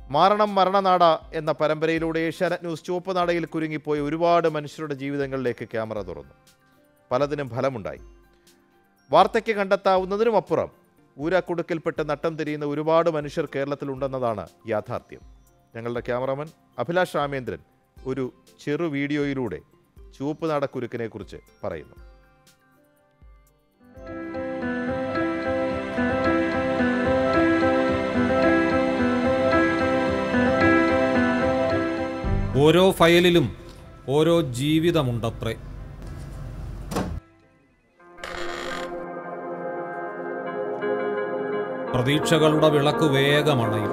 മാരണം മരണനാട എന്ന പരമ്പരയിലൂടെ ഏഷ്യാനെറ്റ് ന്യൂസ് ചുവപ്പ് നാടയിൽ കുരുങ്ങിപ്പോയ ഒരുപാട് മനുഷ്യരുടെ ജീവിതങ്ങളിലേക്ക് ക്യാമറ തുറന്നു പലതിനും ഫലമുണ്ടായി വാർത്തയ്ക്ക് കണ്ടെത്താവുന്നതിനും അപ്പുറം ഊരാക്കുടുക്കിൽപ്പെട്ട് നട്ടം തിരിയുന്ന ഒരുപാട് മനുഷ്യർ കേരളത്തിലുണ്ടെന്നതാണ് യാഥാർത്ഥ്യം ഞങ്ങളുടെ ക്യാമറാമാൻ അഭിലാഷ് രാമേന്ദ്രൻ ഒരു ചെറു വീഡിയോയിലൂടെ ചുവപ്പ് നാടക്കുരുക്കിനെ കുറിച്ച് പറയുന്നു ഓരോ ഫയലിലും ഓരോ ജീവിതമുണ്ടത്രേ പ്രതീക്ഷകളുടെ വിളക്ക് വേഗമണയും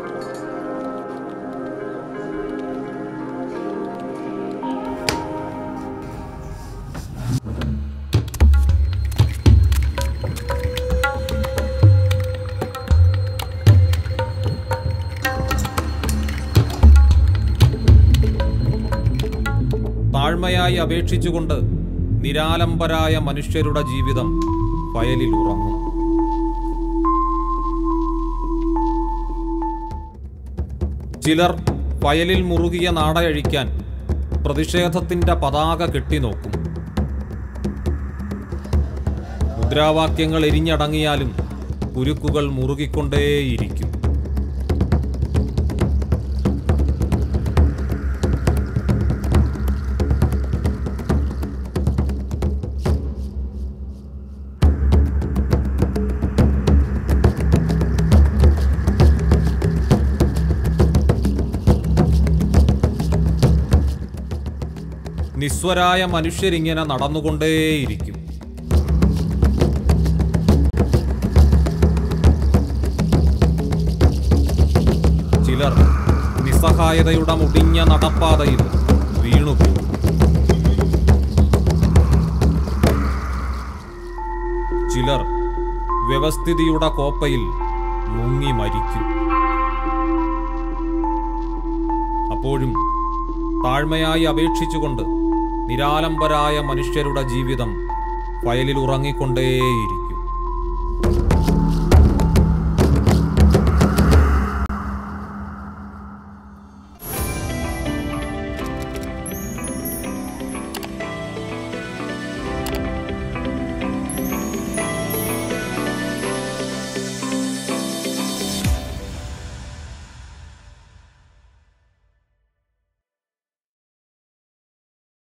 താഴ്മയായി അപേക്ഷിച്ചുകൊണ്ട് നിരാലംബരായ മനുഷ്യരുടെ ജീവിതം ഫയലിൽ ഉറങ്ങും ചിലർ ഫയലിൽ മുറുകിയ നാടയഴിക്കാൻ പ്രതിഷേധത്തിന്റെ പതാക കെട്ടിനോക്കും മുദ്രാവാക്യങ്ങൾ എരിഞ്ഞടങ്ങിയാലും കുരുക്കുകൾ മുറുകിക്കൊണ്ടേയിരിക്കും നിസ്വരായ മനുഷ്യരിങ്ങനെ നടന്നുകൊണ്ടേയിരിക്കും ചിലർ നിസ്സഹായതയുടെ മുടിഞ്ഞ നടപ്പാതയിൽ വീണുപോകും ചിലർ വ്യവസ്ഥിതിയുടെ കോപ്പയിൽ മുങ്ങി മരിക്കും അപ്പോഴും താഴ്മയായി അപേക്ഷിച്ചുകൊണ്ട് നിരാലംബരായ മനുഷ്യരുടെ ജീവിതം ഫയലിൽ ഉറങ്ങിക്കൊണ്ടേയിരിക്കും